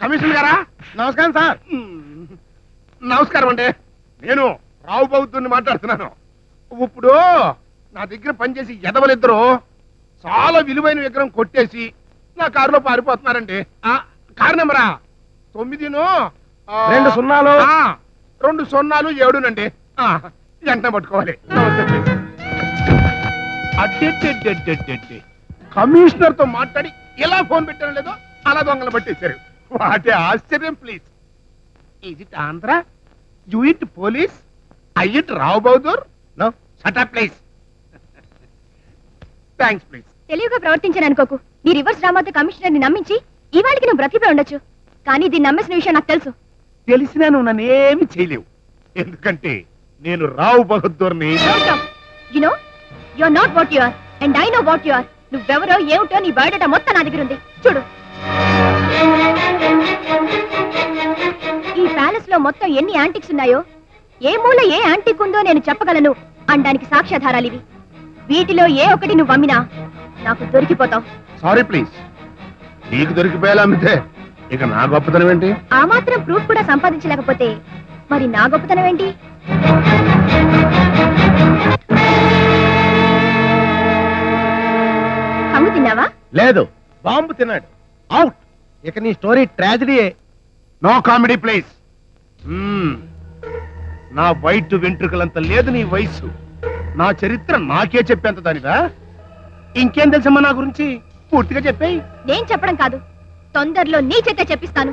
Commissioner గారా నమస్కారం sir మ్మ్. నమస్కారం అండి నేను రావు బౌద్ధుని మాట్లాడుతున్నాను ఇప్పుడు నా దగ్గర పనిచేసి ఎదవలిద్దరు చాలా విలువైన విగ్రహం కొట్టేసి నా కారులో పారిపోతున్నారండి ఆ, కారు నెంబరా తొమ్మిదిను ఆ, రెండు సున్నాలు. ఆ, రెండు సున్నాలు ఏడునండి ఆ, వెంటనే పట్టుకోవాలి నమస్తే ప్లీజ్. అడ్డెడ్డెడ్డెడ్డెడ్డెడ్డె. కమిషనర్ తో మాట్లాడి ఎలా ఫోన్ పెట్టాను లేదో అలా దొంగలు పట్టేశారు వాటే ఆశ్చర్యం please is it Andhra you it police I it Rao Bahadur no shut up please thanks please తెలివిగా ప్రవర్తించాను అనుకోకు నీ రివర్స్ డ్రామాతో కమిషనర్ ని నమ్మించి ఇవాళకి నువ్వు బ్రతికిపోయి ఉండొచ్చు కానీ దీన్ని నమ్మేసిన విషయం నాకు తెలుసు తెలిసినా నువ్వు నన్ను ఏమి చేయలేవు ఎందుకంటే నేను రావు బహదూర్ని you know you are not what you are and I know what you are నువ్వెవరో ఏమిటో నీ బయోడేటా మొత్తం నా దగ్గర ఉంది చూడు ఈ ప్యాలెస్ లో మొత్తం ఎన్ని యాంటిక్స్ ఉన్నాయో ఏ మూల ఏ యాంటిక్ ఉందో నేను చెప్పగలను అనడానికి సాక్ష్యాధారాలు ఇవి వీటిలో ఏ ఒకటి నువ్వు అమ్మినా నాకు దొరికిపోతావు సారీ ప్లీజ్ నీకు దొరికిపోయేలా అమ్మితే ఇక నా గొప్పతనం ఏంటి ఆ మాత్రం ప్రూఫ్ కూడా సంపాదించలేకపోతే మరి నా గొప్పతనం ఏంటి కమ్ము తిన్నావా లేదు బాంబు తిన్నాడు అవుట్ ఇక నీ స్టోరీ ట్రాజడీయే నో కామెడీ ప్లీజ్ నా వైట్ వెంట్రుకలంత లేదు నీ వయసు నా చరిత్ర నాకే చెప్పేంత దానిదా ఇంకేం తెలుసమ్మా నా గురించి పూర్తిగా చెప్పేయి నేను చెప్పడం కాదు తొందరలో నీ చేతే చెప్పిస్తాను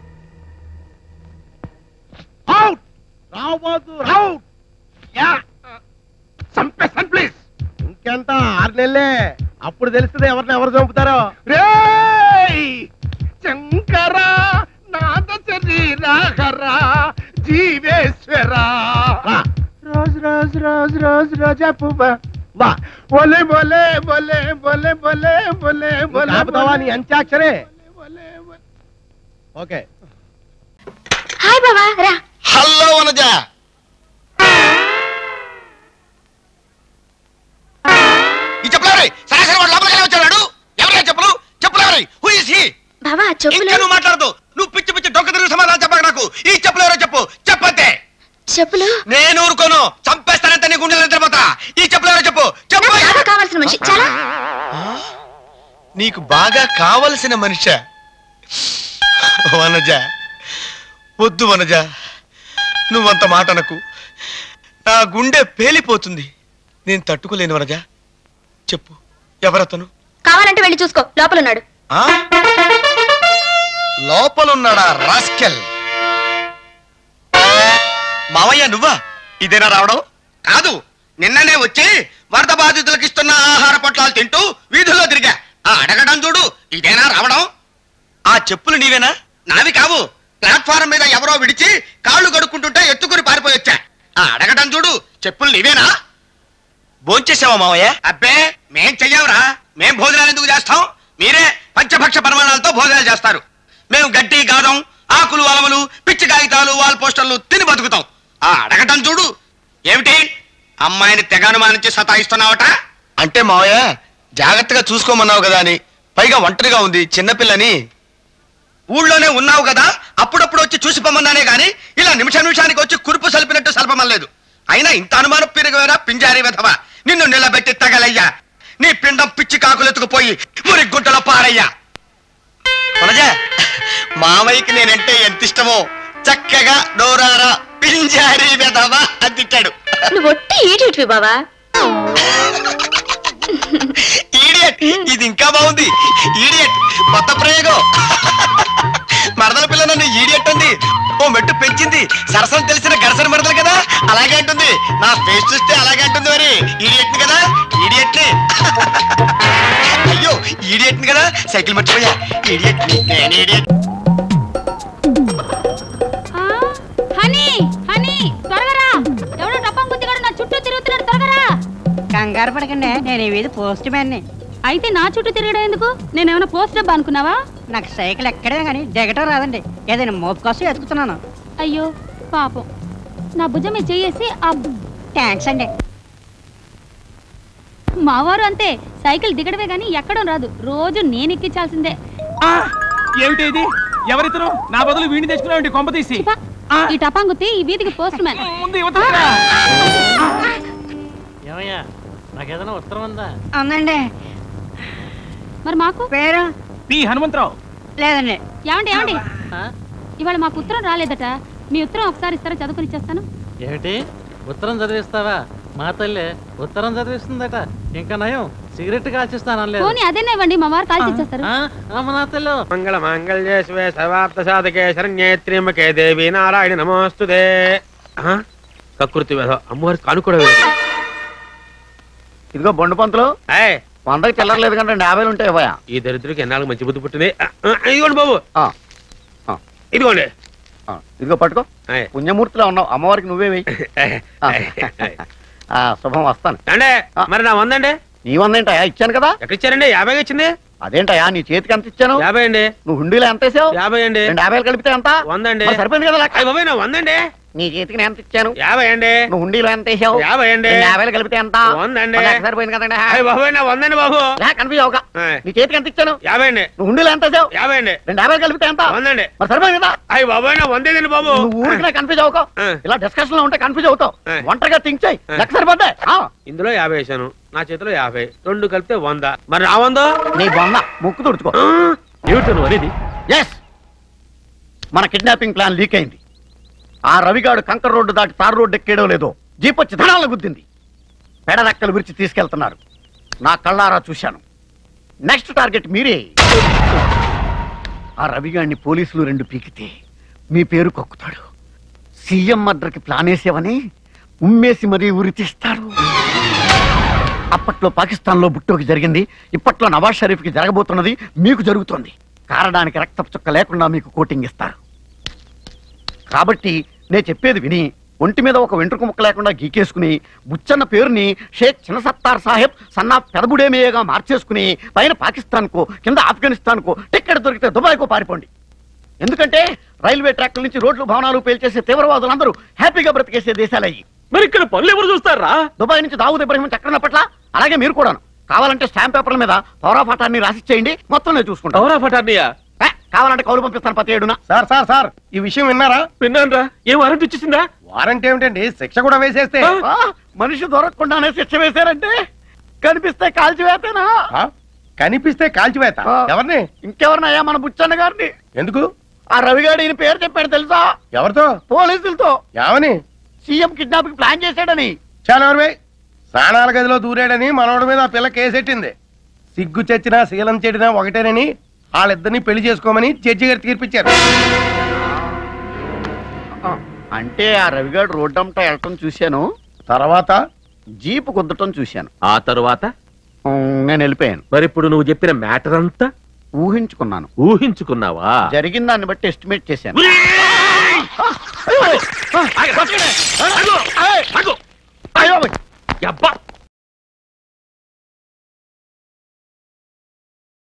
అవుట్ రావద్దు అవుట్ యా చంపేస్తాను ప్లీజ్ ఇంకెంత ఆరు నెలలే అప్పుడు తెలుస్తుంది ఎవరిని ఎవరు చంపుతారో రేయ్ శంకర నాద శరీరాహరా జీవేశ్వరా రా. రోజ్ రోజ్ రోజ్ రోజ్ రోజా పువ్వ బా బోలే బోలే బోలే బోలే బోలే బోలే బోలే ఆపుతావా నీ అంత్యాక్షరే బోలే బోలే ఓకే హాయ్ బావా రా హలో వనజ ఈ చెప్పులు సరాసరి వాడు లోపలికి వచ్చాడు ఎవరైనా చెప్పులు చెప్పులు ఎవరై హూ ఇస్ హీ బావా ఇంకా నువ్వు మాట్లాడదు నువ్వు పిచ్చి పిచ్చి డొక్క తిరిగి సమాధానం చెప్పక నాకు ఈ చెప్పులు ఎవరో చెప్పు చెప్పంతే చెప్పులు నేను ఊరుకోను చంపేస్తానంటే నీ గుండెలు నిద్రపోతా ఈ చెప్పులు ఎవరో చెప్పు చెప్పు బాగా కావాల్సిన మనిషి చాలా నీకు బాగా కావలసిన మనిషి వనజ వద్దు వనజ నువ్వంత మాట అనకు నా గుండె పేలిపోతుంది నేను తట్టుకోలేను వనజ చెప్పు ఎవరతను కావాలంటే వెళ్ళి చూసుకో లోపల ఉన్నాడు ఆ? లోపలున్నాడా రాస్కెల్ మావయ్య నువ్వా ఇదేనా రావడం కాదు నిన్ననే వచ్చి వరద బాధితులకు ఇస్తున్న ఆహార పొట్లాలు తింటూ వీధుల్లో తిరిగా ఆ అడగడం చూడు ఇదేనా రావడం ఆ చెప్పులు నీవేనా నావి కావు ప్లాట్ఫారం మీద ఎవరో విడిచి కాళ్ళు కడుక్కుంటుంటే ఎత్తుకుని పారిపోయి వచ్చా ఆ అడగడం చూడు చెప్పులు నీవేనా భోంచేసావా మావయ్య అబ్బే మేం చెయ్యవురా మేం భోజనాలు ఎందుకు చేస్తాం మీరే పంచభక్ష పరిమాణాలతో భోజనాలు చేస్తారు మేము గడ్డి గాదం ఆకులు అలములు పిచ్చి కాగితాలు వాల్ పోస్టర్లు తిని బతుకుతాం ఆ అడగటం చూడు ఏమిటి అమ్మాయిని తెగ అనుమానించి సతాయిస్తున్నావట అంటే మావయ్య జాగ్రత్తగా చూసుకోమన్నావు కదా అని పైగా ఒంటరిగా ఉంది చిన్నపిల్లని ఊళ్ళోనే ఉన్నావు కదా అప్పుడప్పుడు వచ్చి చూసి పొమ్మన్నానే గాని ఇలా నిమిష నిమిషానికి వచ్చి కురుపు సలిపినట్టు సలపమలేదు అయినా ఇంత అనుమానం పెరిగిపోయినా పింజారి వెధవా నిన్ను నిలబెట్టి తగలయ్యా నీ పిండం పిచ్చి కాకులెత్తుకుపోయి మురి గుంటలో పారయ్యా వనజ మావయ్యకి నేనంటే ఎంత ఇష్టమో చక్కగా డోరారా పింజారి వెధవా అని తిట్టాడు నువ్వు ఒట్టి ఈడియట్వి బావా ఈడియట్ ఇది ఇంకా బాగుంది ఈడియట్ కొత్త ప్రయోగం మరదల పిల్ల నన్ను ఈడియట్ అంది ఓ మెట్టు పెంచింది సరసం తెలిసిన గరసన మరదలు కదా అలాగే అంటుంది నా ఫేస్ చూస్తే అలాగే అంటుంది మరి ఈడియట్ కదా ఈడియట్ అయ్యో ఈడియట్ కదా సైకిల్ మర్చిపోయా ఈడియట్ నేను ఈడియట్ హనీ హనీ త్వరగా రా ఎవడో డబ్బం గుద్దిగాడు నా చుట్టూ తిరుగుతున్నాడు త్వరగా రా కంగారు పడకండి నేను ఈ వీధి పోస్ట్ మ్యాన్ని అయితే నా చుట్టూ తిరగడం ఎందుకు నేనేమైనా పోస్ట్ డబ్బా అనుకున్నావా నాకు సైకిల్ ఎక్కడే కానీ దిగటం రాదండి ఏదైనా మోపు కోసం ఎతుకుతున్నాను అయ్యో పాపం నా భుజం మీద చెయ్యేసి ఆ థ్యాంక్స్ అండి మావారు అంతే సైకిల్ దిగడమే గాని ఎక్కడం రాదు రోజు నేను ఎక్కించాల్సిందే ఏమిటి ఇది ఎవరితరు నా బదులు వీడిని తెచ్చుకున్నావు కొంప తీసి చిపా, ఈ టపాంగుత్తి ఈ వీధికి పోస్ట్ మ్యాన్ ముందు యువతరా ఏమయ్యా నాకేదైనా ఉత్తరం ఉందా అవునండి మరి మాకు పేరు పి హనుమంతరావు లేదండి ఏమండి ఏమండి ఆ? ఇవాళ మాకు ఉత్తరం రాలేదట మీ ఉత్తరం ఒకసారి ఇస్తారా చదువుకుని ఇచ్చేస్తాను ఏమిటి ఉత్తరం చదివిస్తావా మా తల్లి ఉత్తరం చదివిస్తుందట ఇంకా నయం సిగరెట్ కాల్చిస్తాను అనలేదు పోనీ అదేనా ఇవ్వండి మా వారు కాల్చి ఇచ్చేస్తారు ఆ? ఆ, మా నా తల్లి మంగళ మాంగళ్యే శివే సర్వార్థ సాధకే శరణ్యే త్ర్యంబకే దేవి నారాయణ నమోస్తుదే ఆ? కకృతి వేధ అమ్మవారి కానుకోవడం ఇదిగో బొండు పంతులు ఏయ్, వందకి చిల్లరలేదు కంటే యాభైలు ఉంటాయి ఇవ్వయా ఈ దరిద్రుడికి ఎన్నాళ్ళకి మంచి బుద్ధి పుట్టింది ఆ, ఆ, ఇదిగోండి బాబు ఆ, ఆ, ఇదిగోండి ఆ, ఇదిగో పట్టుకో ఏయ్, పుణ్యమూర్తిలో ఉన్నావు అమ్మవారికి నువ్వే వెయ్యి ఏయ్, ఆ, ఏయ్, ఏయ్. ఆ, శుభం వస్తాను అంటే మరి నా వందండి నీ వందేంటయా ఇచ్చాను కదా ఎక్కడ ఇచ్చారండి యాభై ఇచ్చింది అదేంటయా నీ చేతికి ఎంత ఇచ్చాను యాభై అండి నువ్వు హుండీలో ఎంత వేసావు యాభై అండి రెండు యాభైలు కలిపితే ఎంత వందండి మరి సరిపోయింది కదా లెక్క. అయ్య బాబాయ్ నా వందండి నీ చేతికి నేను ఎంత ఇచ్చాను యాభై అండి నువ్వు హుండీలో ఎంత వేసావు యాభై అండి రెండు యాభైలు కలిపితే ఎంత వందండి. మరి లెక్క సరిపోయింది కదండి అయ్య బాబాయ్ నా వందండి బాబు లే కనిపించవు ఒక ఏయ్, నీ చేతికి ఎంత ఇచ్చాను యాభై అండి నువ్వు హుండీలో ఎంత వేసావు యాభై అండి రెండు యాభైలు కలిపితే ఎంత వందండి మరి సరిపోయింది కదా అయ్య బాబాయ్ నా వందేదండి బాబు నువ్వు ఊరికి కన్ఫ్యూజ్ అవుతావు ఆ. ఇలా డిస్కషన్ లో ఉంటే కన్ఫ్యూజ్ అవుతావు ఆ. ఒంటరిగా థింక్ చేయి ఆ. లెక్క సరిపోద్ది ఆ. ఇందులో యాభై వేసాను నా చేతిలో యాభై రెండు కలిపితే వంద మరి నా వందో నీ బొంద ముక్కు తుడుచుకో ఆ, ఏమిటి నువ్వు అనేది ఎస్ మన కిడ్నాపింగ్ ప్లాన్ లీక్ అయింది ఆ రవిగాడు కంకర్ రోడ్డు దాటి తార్ రోడ్డు ఎక్కేయడం లేదో జీప్ వచ్చి ధనాలను గుద్దింది పెడరెక్కలు విరిచి తీసుకెళ్తున్నారు నా కళ్ళారా చూశాను నెక్స్ట్ టార్గెట్ మీరే ఆ రవిగాడిని పోలీసులు రెండు పీకితే మీ పేరు కక్కుతాడు సీఎం మర్డర్కి ప్లాన్ వేసేవని ఉమ్మేసి మరీ ఉరి తీస్తాడు అప్పట్లో పాకిస్తాన్లో బుట్టోకి జరిగింది ఇప్పట్లో నవాజ్ షరీఫ్కి జరగబోతున్నది మీకు జరుగుతోంది కారడానికి రక్తపు చుక్క లేకుండా మీకు కోటింగ్ ఇస్తారు కాబట్టి నేను చెప్పేది విని ఒంటి మీద ఒక వెంట్రుక ముక్క లేకుండా గీకేసుకుని బుచ్చన్న పేరుని షేక్ చిన్నసత్తార్ సాహెబ్ సన్నా పెదబుడేమేయగా మార్చేసుకుని పైన పాకిస్తాన్కో కింద ఆఫ్ఘనిస్తాన్కో టిక్కెట్ దొరికితే దుబాయ్కో పారిపోండి ఎందుకంటే రైల్వే ట్రాక్ల నుంచి రోడ్లు భవనాలు పేల్చేసే తీవ్రవాదులందరూ హ్యాపీగా బ్రతికేసే దేశాలయ్యి మరి ఇక్కడ పనులు ఎవరు చూస్తారా దుబాయ్ నుంచి దావుద్ ఇబ్రహీం చక్రం పట్ల అలాగే మీరు కూడాను కావాలంటే స్టాంప్ పేపర్ల మీద పౌరాఫాటాన్ని రాసిచ్చేయండి మొత్తం నేను చూసుకుంటాను ఎవరా పటార్నియా ఏ, కావాలంటే కౌలు పంపిస్తాను ప్రతి ఏడున సార్ సార్ సార్ ఈ విషయం విన్నారా విన్నాను రా ఏం వారంటీ వచ్చేసిందా వారంటీ ఏమిటండి శిక్ష కూడా వేసేస్తే ఆ, మనిషి దొరకకుండానే శిక్ష వేశారంటే కనిపిస్తే కాల్చివేతనా ఆ? కనిపిస్తే కాల్చివేత ఆ. ఎవరిని ఇంకెవరినయ్యా మన బుచ్చన్న గారిని ఎందుకు ఆ రవిగాడు ఈయన పేరు చెప్పాడు తెలుసా ఎవరితో పోలీసులతో ఏమని సీఎం కిడ్నాప్ ప్లాన్ చేశాడని చాలా ఎవరివే స్నానాల గదిలో దూరాడని మనోడి మీద ఆ పిల్ల కేసెట్టింది సిగ్గు చచ్చినా శీలం చెడినా ఒకటేనని వాళ్ళిద్దరిని పెళ్లి చేసుకోమని జడ్జి గారు తీర్పిచ్చారు ఆ, అంటే ఆ రవిగాడు రోడ్డంతా వెళ్ళటం చూశాను తర్వాత జీపు కుద్దటం చూశాను ఆ తరువాత ఉమ్, నేను వెళ్ళిపోయాను మరి ఇప్పుడు నువ్వు చెప్పిన మ్యాటర్ అంతా ఊహించుకున్నాను ఊహించుకున్నావా జరిగిన దాన్ని బట్టి ఎస్టిమేట్ చేశాను ఆగు,